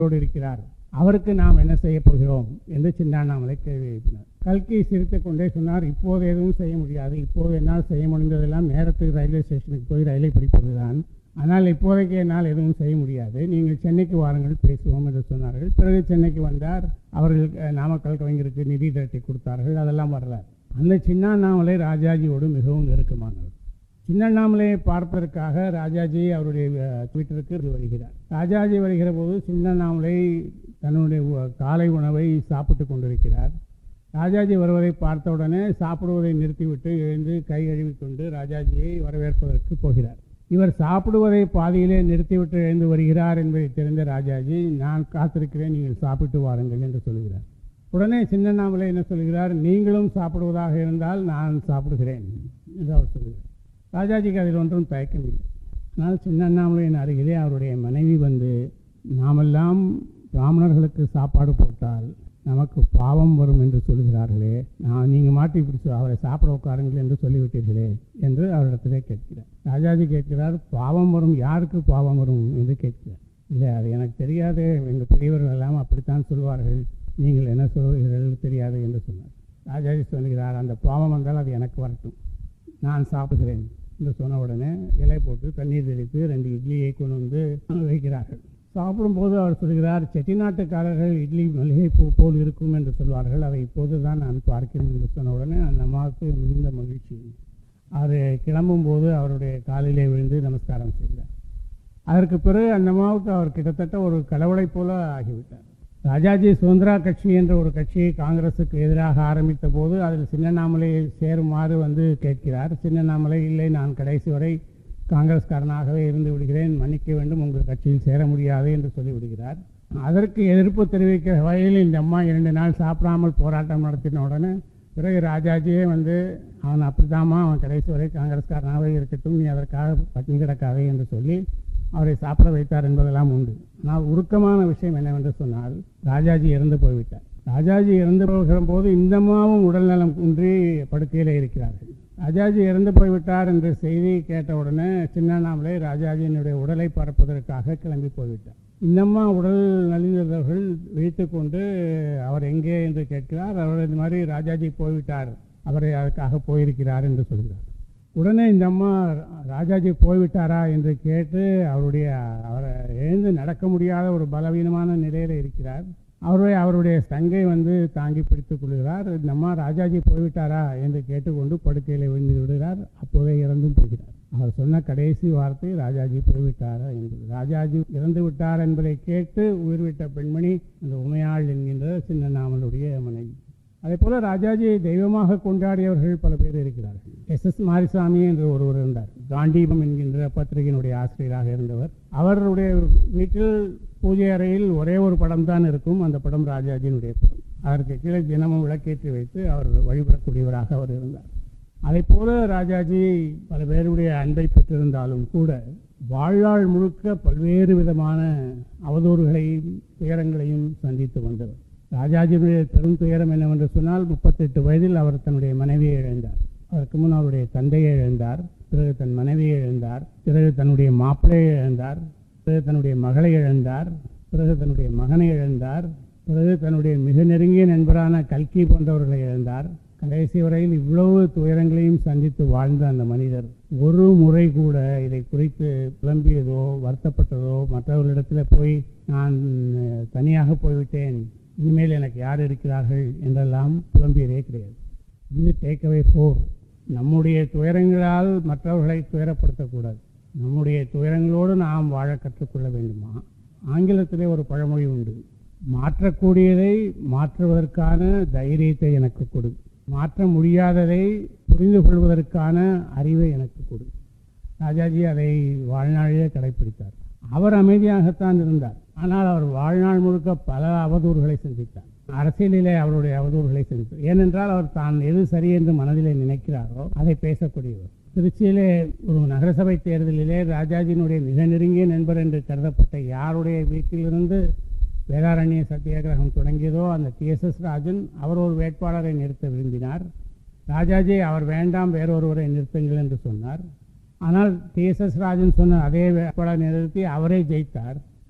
ோடு இருக்கிறார் அவருக்கு நாம் என்ன செய்ய போகிறோம் என்று சின்னாண்ணாமலை கேள்வி எழுப்பினார் கல்கி சிரித்துக் கொண்டே சொன்னார் இப்போது எதுவும் செய்ய முடியாது இப்போது என்னால் செய்ய முடிந்ததெல்லாம் நேரத்துக்கு ரயில்வே ஸ்டேஷனுக்கு போய் ரயிலை பிடிப்பதுதான் ஆனால் இப்போதைக்கு என்னால் எதுவும் செய்ய முடியாது நீங்கள் சென்னைக்கு வாருங்கள் பேசுவோம் என்று சொன்னார்கள் பிறகு சென்னைக்கு வந்தார் அவர்கள் அஹ், நாமக்கல் கலைஞருக்கு நிதி திரட்டி கொடுத்தார்கள் அதெல்லாம் வரலாறு அந்த சின்னாண்ணாமலை ராஜாஜியோடு மிகவும் நெருக்கமானவர் சின்னண்ணாமலையை பார்ப்பதற்காக ராஜாஜி அவருடைய அஹ், ட்விட்டருக்கு வருகிறார் ராஜாஜி வருகிற போது சின்னண்ணாமலை தன்னுடைய உ- காலை உணவை சாப்பிட்டு கொண்டிருக்கிறார் ராஜாஜி வருவதை பார்த்தவுடனே சாப்பிடுவதை நிறுத்திவிட்டு எழுந்து கை கழுவிக்கொண்டு ராஜாஜியை வரவேற்பதற்கு போகிறார் இவர் சாப்பிடுவதை பாதியிலே நிறுத்திவிட்டு எழுந்து வருகிறார் என்பதை தெரிந்த ராஜாஜி நான் காத்திருக்கிறேன் நீங்கள் சாப்பிட்டு வாருங்கள் என்று சொல்கிறார் உடனே சின்னண்ணாமலை என்ன சொல்கிறார் நீங்களும் சாப்பிடுவதாக இருந்தால் நான் சாப்பிடுகிறேன் என்று அவர் சொல்கிறார் ராஜாஜிக்கு அதில் ஒன்றும் தயக்கம் இல்லை ஆனால் சின்னண்ணாமலையின் அருகிலே அவருடைய மனைவி வந்து நாமெல்லாம் பிராமணர்களுக்கு சாப்பாடு போட்டால் நமக்கு பாவம் வரும் என்று சொல்கிறார்களே நான் நீங்கள் மாட்டி பிடிச்சு அவரை சாப்பிட உட்காருங்கள் என்று சொல்லிவிட்டீர்களே என்று அவரிடத்திலே கேட்கிறார் ராஜாஜி கேட்கிறார் பாவம் வரும் யாருக்கு பாவம் வரும் என்று கேட்கிறார் இல்லை அது எனக்கு தெரியாது எங்கள் பெரியவர்கள் எல்லாம் அப்படித்தான் சொல்வார்கள் நீங்கள் என்ன சொல்கிறீர்கள் தெரியாது என்று சொன்னார் ராஜாஜி சொல்கிறார் அந்த பாவம் வந்தால் அது எனக்கு வரட்டும் நான் சாப்பிடுகிறேன் என்று சொன்ன உடனே இலை போட்டு தண்ணீர் தெளித்து ரெண்டு இட்லியை கொண்டு வந்து வைக்கிறார்கள் சாப்பிடும்போது அவர் சொல்கிறார் செட்டிநாட்டுக்காரர்கள் இட்லி மளிகை பூ போல் இருக்கும் என்று சொல்வார்கள் அதை இப்போது தான் நான் பார்க்கிறேன் என்று சொன்ன உடனே அந்த அம்மாவுக்கு மிகுந்த மகிழ்ச்சி அவர் கிளம்பும்போது அவருடைய காலிலே விழுந்து நமஸ்காரம் செய்கிறார் அதற்கு பிறகு அந்த அம்மாவுக்கு அவர் கிட்டத்தட்ட ஒரு கடவுளைப் போல ஆகிவிட்டார் ராஜாஜி சுதந்திரா கட்சி என்ற ஒரு கட்சியை காங்கிரசுக்கு எதிராக ஆரம்பித்த போது அதில் சின்னண்ணாமலையை சேருமாறு வந்து கேட்கிறார் சின்னண்ணாமலை இல்லை நான் கடைசி வரை காங்கிரஸ்காரனாகவே இருந்து விடுகிறேன் மன்னிக்க வேண்டும் உங்கள் கட்சியில் சேர முடியாது என்று சொல்லிவிடுகிறார் அதற்கு எதிர்ப்பு தெரிவிக்கிற வகையில் இந்த அம்மா இரண்டு நாள் சாப்பிடாமல் போராட்டம் நடத்தின உடனே பிறகு ராஜாஜியே வந்து அவன் அப்படித்தாம்மா அவன் கடைசி வரை காங்கிரஸ்காரனாகவே இருக்கட்டும் நீ அதற்காக பட்டினி கிடக்காதே என்று சொல்லி அவரை சாப்பிட வைத்தார் என்பதெல்லாம் உண்டு ஆனால் உருக்கமான விஷயம் என்னவென்று சொன்னால் ராஜாஜி இறந்து போய்விட்டார் ராஜாஜி இறந்து போகிற போது இந்த அம்மாவும் உடல்நலம் குன்றி படுக்கையில் இருக்கிறார்கள் ராஜாஜி இறந்து போய்விட்டார் என்ற செய்தி கேட்டவுடனே சின்னண்ணாமலை ராஜாஜியினுடைய உடலை பரப்புவதற்காக கிளம்பி போய்விட்டார் இந்தம்மா உடல் நலிந்தவர்கள் விழித்து கொண்டு அவர் எங்கே என்று கேட்கிறார் அவர் இந்த மாதிரி ராஜாஜி போய்விட்டார் அவரை அதற்காக போயிருக்கிறார் என்று சொல்கிறார் உடனே இந்த அம்மா ராஜாஜி போய்விட்டாரா என்று கேட்டு அவருடைய அவரை எழுந்து நடக்க முடியாத ஒரு பலவீனமான நிலையில் இருக்கிறார் அவருடைய அவருடைய தங்கை வந்து தாங்கி பிடித்துக் கொள்கிறார் இந்த அம்மா ராஜாஜி போய்விட்டாரா என்று கேட்டுக்கொண்டு படுக்கையில் விழுந்து விடுகிறார் அப்போதே இறந்தும் போகிறார் அவர் சொன்ன கடைசி வார்த்தை ராஜாஜி போய்விட்டாரா என்பது ராஜாஜி இறந்து விட்டார் என்பதை கேட்டு உயிர்விட்ட பெண்மணி அந்த உமையாள் என்கின்ற சின்னண்ணாமலுடைய மனைவி அதே போல ராஜாஜியை தெய்வமாக கொண்டாடியவர்கள் பல பேர் இருக்கிறார்கள் எஸ் எஸ் மாரிசாமி என்று ஒருவர் இருந்தார் காண்டீபம் என்கின்ற பத்திரிகையினுடைய ஆசிரியராக இருந்தவர் அவருடைய வீட்டில் பூஜை அறையில் ஒரே ஒரு படம் தான் இருக்கும் அந்த படம் ராஜாஜியினுடைய படம் அதற்கு கீழே தினமும் விளக்கேற்றி வைத்து அவர் வழிபடக்கூடியவராக அவர் இருந்தார் அதே போல ராஜாஜி பல பேருடைய அன்பை பெற்றிருந்தாலும் கூட வாழ்நாள் முழுக்க பல்வேறு விதமான அவதூறுகளையும் துயரங்களையும் சந்தித்து வந்தவர் ராஜாஜியுடைய பெரும் துயரம் என்னவென்று சொன்னால் முப்பத்தெட்டு வயதில் அவர் தன்னுடைய மனைவியை இழந்தார் அதற்கு முன் அவருடைய தந்தையை இழந்தார் பிறகு தன் மனைவியை இழந்தார் பிறகு தன்னுடைய மாப்பிள்ளையை இழந்தார் பிறகு தன்னுடைய மகளை இழந்தார் பிறகு தன்னுடைய மகனை இழந்தார் பிறகு தன்னுடைய மிக நெருங்கிய நண்பரான கல்கி போன்றவர்களை இழந்தார் கடைசி வரையில் இவ்வளவு துயரங்களையும் சந்தித்து வாழ்ந்த அந்த மனிதர் ஒரு முறை கூட இதை குறித்து புலம்பியதோ வருத்தப்பட்டதோ மற்றவர்களிடத்தில் போய் நான் அஹ், தனியாக போய்விட்டேன் இனிமேல் எனக்கு யார் இருக்கிறார்கள் என்றெல்லாம் புலம்பியதே கிடையாது இது டேக்அவே ஃபோர் நம்முடைய துயரங்களால் மற்றவர்களை துயரப்படுத்தக்கூடாது நம்முடைய துயரங்களோடு நாம் வாழ கற்றுக்கொள்ள வேண்டுமா ஆங்கிலத்திலே ஒரு பழமொழி உண்டு மாற்றக்கூடியதை மாற்றுவதற்கான தைரியத்தை எனக்கு கொடு மாற்ற முடியாததை புரிந்து கொள்வதற்கான அறிவை எனக்கு கொடு ராஜாஜி அதை வாழ்நாளிலே கடைபிடித்தார் அவர் அமைதியாகத்தான் இருந்தார் ஆனால் அவர் வாழ்நாள் முழுக்க பல அவதூறுகளை சந்தித்தார் அரசியலிலே அவருடைய அவதூறுகளை சந்தித்தார் ஏனென்றால் அவர் தான் எது சரி என்று மனதிலே நினைக்கிறாரோ அதை பேசக்கூடியவர் திருச்சியிலே ஒரு நகரசபை தேர்தலிலே ராஜாஜியினுடைய மிக நெருங்கிய நண்பர் என்று கருதப்பட்ட யாருடைய வீட்டிலிருந்து வேதாரண்ய சத்தியாகிரகம் தொடங்கியதோ அந்த டிஎஸ்எஸ் ராஜன் அவர் ஒரு வேட்பாளரை நிறுத்த விரும்பினார் ராஜாஜி அவர் வேண்டாம் வேறொருவரை நிறுத்துங்கள் என்று சொன்னார் ஆனால் டிஎஸ்எஸ் ராஜன் சொன்ன அதே வேட்பாளர் நிறுத்தி அவரே ஜெயித்தார்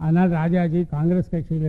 அதனால் ராஜாஜி காங்கிரஸ் கட்சியில்